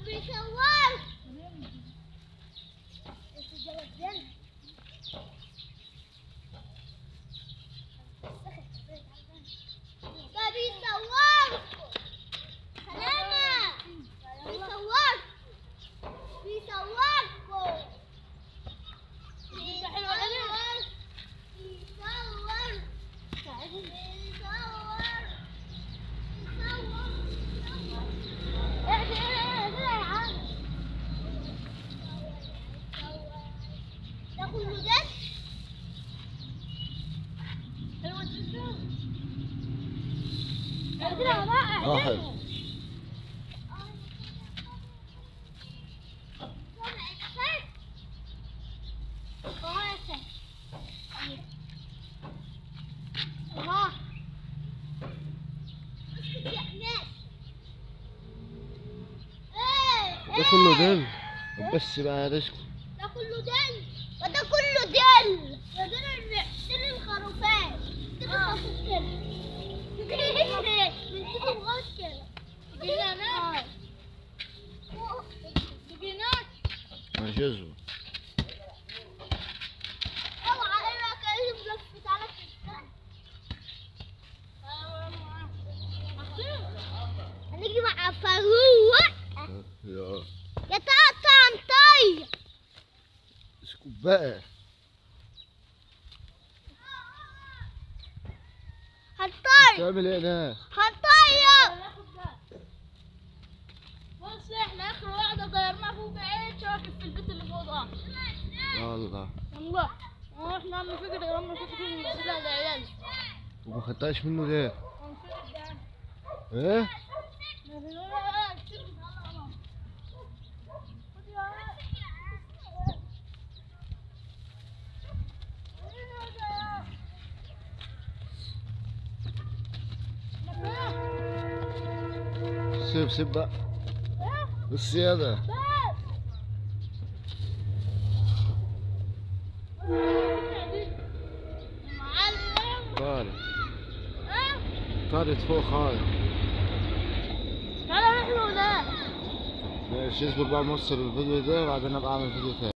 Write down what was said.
بيصور ده بيصور سلامة بيصور بيصوركم ده حلو عليك. بيصور بيصور بيصور اهدى اهدى يا عم ده كله ده حلوة جدا اهدى بقى اه اهدى حلو ده كله دل بس بقى ده اسكت ده كله دل وده كله دل ودول الر- دول الخروفات دول الخروف كده بنشوفهم غلط كده تجينا هناك تجينا هناك ماشي اصبر اوعى ايه بقى كأنه ملفت على كده هنيجي مع فاروق يا يا تقطع مطير اسكت بقى هنطير بتعمل ايه ده هنطير بص احنا اخر واحدة غيرناها فوق بعيد شاكب في البيت اللي فوق ده الله والله واحنا عم فكرة عم فكرة المسلسل ده عيال وما خدتهاش منه ليه ايه سيب سيب بقى بالسيادة طارت طارت فوق خالص تعالى نحن ده ماشي اصبر بقى نوصل الفيديو ده وبعدين ابقى اعمل فيديو تاني